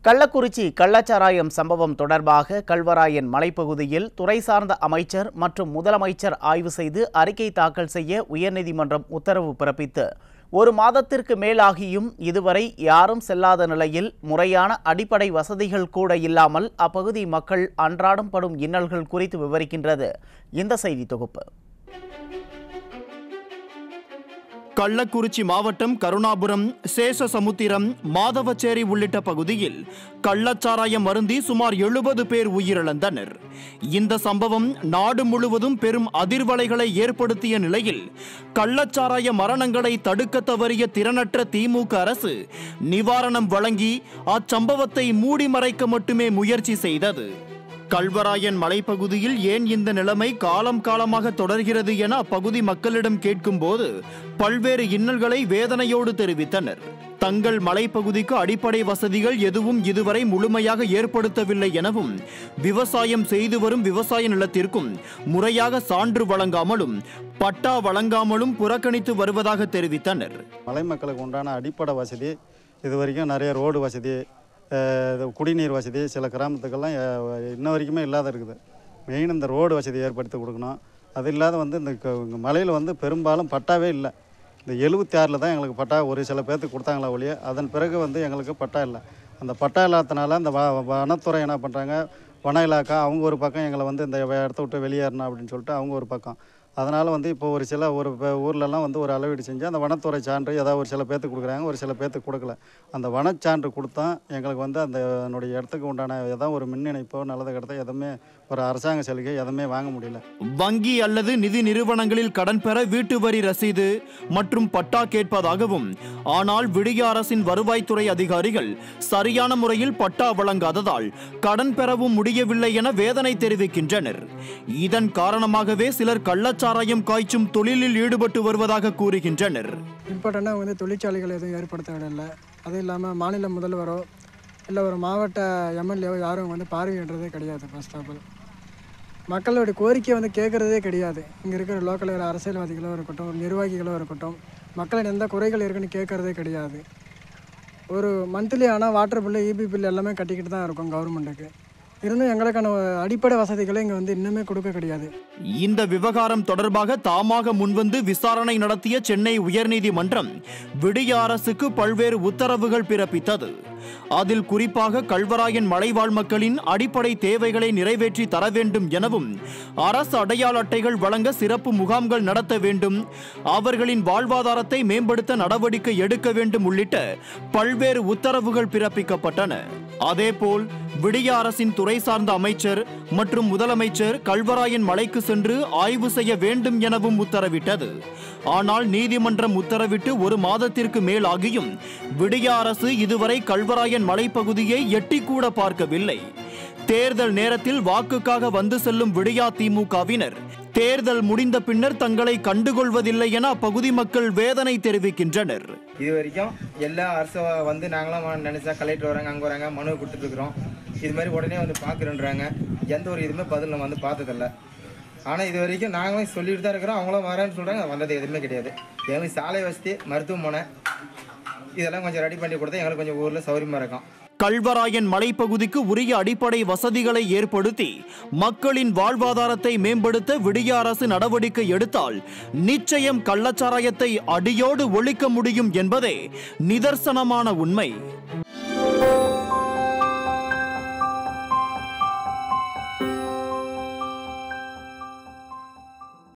கள்ளக்குறிச்சி கள்ளச்சாராயம் சம்பவம் தொடர்பாக கல்வராயன் மலைப்பகுதியில் துறை சார்ந்த அமைச்சர் மற்றும் முதலமைச்சர் ஆய்வு செய்து அறிக்கை தாக்கல் செய்ய உயர்நீதிமன்றம் உத்தரவு பிறப்பித்து ஒரு மாதத்திற்கு மேலாகியும் இதுவரை யாரும் செல்லாத நிலையில் முறையான அடிப்படை வசதிகள் கூட இல்லாமல் அப்பகுதி மக்கள் அன்றாடம் படும் இன்னல்கள் குறித்து விவரிக்கின்றது இந்த செய்தி தொகுப்பு கள்ளக்குறிச்சி மாவட்டம் கருணாபுரம் சேஷசமுத்திரம் மாதவச்சேரி உள்ளிட்ட பகுதியில் கள்ளச்சாராயம் அருந்தி சுமார் எழுபது பேர் உயிரிழந்தனர் இந்த சம்பவம் நாடு முழுவதும் பெரும் அதிர்வலைகளை ஏற்படுத்திய நிலையில் கள்ளச்சாராய மரணங்களை தடுக்க தவறிய திறனற்ற திமுக அரசு நிவாரணம் வழங்கி அச்சம்பவத்தை மூடி மறைக்க மட்டுமே முயற்சி செய்தது கல்வராயன் மலைப்பகுதியில் ஏன் இந்த நிலைமை காலம் காலமாக தொடர்கிறது என அப்பகுதி மக்களிடம் கேட்கும்போது பல்வேறு இன்னல்களை வேதனையோடு தெரிவித்தனர் தங்கள் மலைப்பகுதிக்கு அடிப்படை வசதிகள் எதுவும் இதுவரை முழுமையாக ஏற்படுத்தவில்லை எனவும் விவசாயம் செய்து வரும் விவசாய நிலத்திற்கும் முறையாக சான்று வழங்காமலும் பட்டா வழங்காமலும் புறக்கணித்து வருவதாக தெரிவித்தனர் மலை மக்களுக்கு உண்டான அடிப்படை வசதி இது வரைக்கும் நிறைய ரோடு வசதி அஹ், இது குடிநீர் வசதி சில கிராமத்துக்கெல்லாம் அஹ், இன்ன வரைக்குமே இல்லாத இருக்குது மெயின் இந்த ரோடு வசதி ஏற்படுத்தி கொடுக்கணும் அது இல்லாத வந்து இந்த க- இங்க மலையில் வந்து பெரும்பாலும் பட்டாவே இல்லை இந்த எழுபத்தி ஆறில் தான் எங்களுக்கு பட்டா ஒரு சில பேர்த்துக்கு கொடுத்தாங்களா ஒழிய அதன் பிறகு வந்து எங்களுக்கு பட்டா இல்லை அந்த பட்டா இல்லாதனால அந்த வ வனத்துறை என்ன பண்ணுறாங்க வன இலாக்கா அவங்க ஒரு பக்கம் எங்களை வந்து இந்த இடத்த விட்டு வெளியேறணும் அப்படின்னு சொல்லிட்டு அவங்க ஒரு பக்கம் அதனால் வந்து இப்போ ஒரு சில ஒரு ப- ஊர்லலாம் வந்து ஒரு அளவீடு செஞ்சு அந்த வனத்துறை சான்று ஏதாவது ஒரு சில பேர்த்துக்கு கொடுக்குறாங்க ஒரு சில பேர்த்துக்கு கொடுக்கல அந்த வனச்சான்று கொடுத்தா எங்களுக்கு வந்து அந்த என்னுடைய இடத்துக்கு உண்டான ஏதாவது ஒரு மின் இணைப்போ நல்லது கிடத்தோ எதுவுமே ஒரு அரசாங்க சலுகை எதுவுமே வாங்க முடியல வங்கி அல்லது நிதி நிறுவனங்களில் கடன் பெற வீட்டு வரி ரசீது மற்றும் பட்டா கேட்பதாகவும் ஆனால் விடிய அரசின் வருவாய்த்துறை அதிகாரிகள் சரியான முறையில் பட்டா வழங்காததால் கடன் பெறவும் முடியவில்லை என வேதனை தெரிவிக்கின்றனர் இதன் காரணமாகவே சிலர் கள்ளச்சாராயம் காய்ச்சும் தொழிலில் ஈடுபட்டு வருவதாக கூறுகின்றனர் இம்பார்ட்டண்ட்டாக வந்து தொழிற்சாலைகள் எதுவும் ஏற்படுத்த விடலை அதுவும் இல்லாமல் மாநில முதல்வரோ இல்லை ஒரு மாவட்ட எம்எல்ஏவோ யாரும் வந்து பார்வையிடுறதே கிடையாது ஃபர்ஸ்ட் ஆஃப் ஆல் மக்களோட கோரிக்கையை வந்து கேட்குறதே கிடையாது இங்கே இருக்கிற லோக்கல் இருக்கிற அரசியல்வாதிகளோ இருக்கட்டும் நிர்வாகிகளோ இருக்கட்டும் மக்களின் எந்த குறைகள் இருக்குன்னு கேட்குறதே கிடையாது ஒரு மந்த்லி ஆனால் வாட்டர் பில்லு இபி பில் எல்லாமே கட்டிக்கிட்டு தான் இருக்கும் கவர்மெண்ட்டுக்கு இருந்தும் எங்களுக்கான அடிப்படை வசதிகளை இங்கே வந்து இன்னுமே கொடுக்க கிடையாது இந்த விவகாரம் தொடர்பாக தாமாக முன்வந்து விசாரணை நடத்திய சென்னை உயர்நீதிமன்றம் விடிய அரசுக்கு பல்வேறு உத்தரவுகள் பிறப்பித்தது அதில் குறிப்பாக கல்வராயன் மலைவாழ் மக்களின் அடிப்படை தேவைகளை நிறைவேற்றி தர வேண்டும் எனவும் அரசு அடையாள அட்டைகள் வழங்க சிறப்பு முகாம்கள் நடத்த வேண்டும் அவர்களின் வாழ்வாதாரத்தை மேம்படுத்த நடவடிக்கை எடுக்க வேண்டும் உள்ளிட்ட பல்வேறு உத்தரவுகள் பிறப்பிக்கப்பட்டன அதேபோல் விடிய அரசின் துறை சார்ந்த அமைச்சர் மற்றும் முதலமைச்சர் கல்வராயன் மலைக்கு சென்று ஆய்வு செய்ய வேண்டும் எனவும் உத்தரவிட்டது ஆனால் நீதிமன்றம் உத்தரவிட்டு ஒரு மாதத்திற்கு மேல் ஆகியும் விடிய அரசு இதுவரை கல்வராயன் மலைப்பகுதியை எட்டி கூட பார்க்கவில்லை தேர்தல் நேரத்தில் வாக்குக்காக வந்து செல்லும் விடியா திமுகவினர் தேர்தல் முடிந்த பின்னர் தங்களை கண்டுகொள்வதில்லை என அப்பகுதி மக்கள் வேதனை தெரிவிக்கின்றனர் இது வரைக்கும் எல்லா அரசும் வந்து நாங்களாம் நினச்சா கலெக்டர் வராங்க அங்கே வராங்க மனு கொடுத்துட்ருக்குறோம் இது மாதிரி உடனே வந்து பார்க்குறேன்றாங்க எந்த ஒரு இதுவுமே பதில் நம்ம வந்து பார்த்ததில்ல ஆனால் இது வரைக்கும் நாங்களும் சொல்லிட்டு தான் இருக்கிறோம் அவங்களும் வரேன்னு சொல்கிறாங்க வந்தது எதுவுமே கிடையாது எங்களுக்கு சாலை வசதி மருத்துவமனை இதெல்லாம் கொஞ்சம் ரெடி பண்ணி கொடுத்தா எங்களுக்கு கொஞ்சம் ஊரில் சௌகரியமாக இருக்கும் கல்வராயன் மலைப்பகுதிக்கு உரிய அடிப்படை வசதிகளை ஏற்படுத்தி மக்களின் வாழ்வாதாரத்தை மேம்படுத்த விடிய அரசு நடவடிக்கை எடுத்தால் நிச்சயம் கள்ளச்சாராயத்தை அடியோடு ஒழிக்க முடியும் என்பதே நிதர்சனமான உண்மை